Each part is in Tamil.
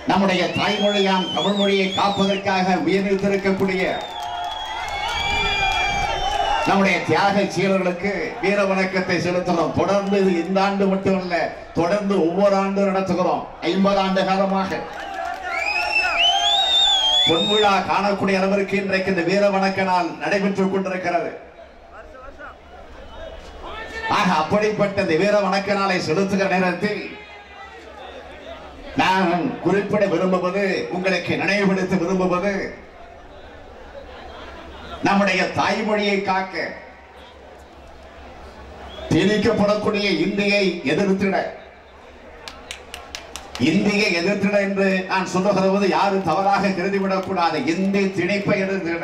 நம்முடைய தாய்மொழியாம் தமிழ் மொழியை காப்பதற்காக உயிர்நீத்திருக்கக்கூடிய நம்முடைய தியாக சீலர்களுக்கு வீர வணக்கத்தை செலுத்துகிறோம் தொடர்ந்து இது இந்த ஆண்டு மட்டுமல்ல தொடர்ந்து ஒவ்வொரு ஆண்டும் நடத்துகிறோம் ஐம்பது ஆண்டு காலமாக பொன்விழா காணக்கூடிய அளவிற்கு இன்றைக்கு இந்த வீர வணக்க நாள் நடைபெற்றுக் கொண்டிருக்கிறது ஆக அப்படிப்பட்ட இந்த வீர வணக்க நாளை செலுத்துகிற நேரத்தில் நான் குறிப்பிட விரும்புவது உங்களுக்கு நினைவுபடுத்த விரும்புவது நம்முடைய தாய்மொழியை காக்க திணிக்கப்படக்கூடிய இந்தியை எதிர்த்திட இந்தியை எதிர்த்திட என்று நான் சொல்லுகிறது யாரும் தவறாக கருதிவிடக் கூடாது இந்தி திணிப்பை எதிர்த்திட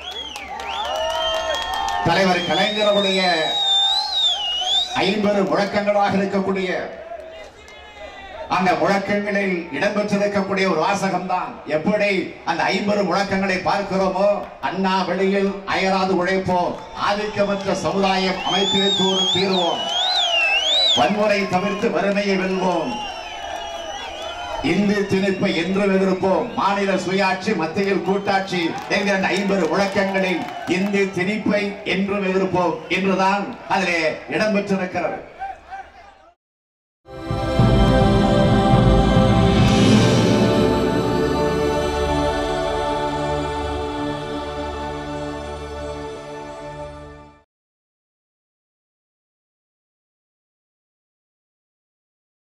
தலைவர் கலைஞருடைய ஐம்பது முழக்கங்களாக இருக்கக்கூடிய அந்த முழக்கங்களில் இடம்பெற்றிருக்கக்கூடிய ஒரு வாசகம் தான் எப்படி அந்த ஐம்பது முழக்கங்களை பார்க்கிறோமோ அண்ணா வெளியில் அயராது உழைப்போம் ஆதிக்கமற்ற சமுதாயம் அமைத்து தூர் தீர்வோம் வன்முறை தவிர்த்து வறுமையை வெல்வோம் இந்து திணிப்பை என்றும் எதிர்ப்போம் மாநில சுயாட்சி மத்தியில் கூட்டாட்சி என்கிற அந்த ஐம்பது முழக்கங்களில் இந்து திணிப்பை என்றும் எதிர்ப்போம் என்றுதான் அதிலே இடம்பெற்றிருக்கிறது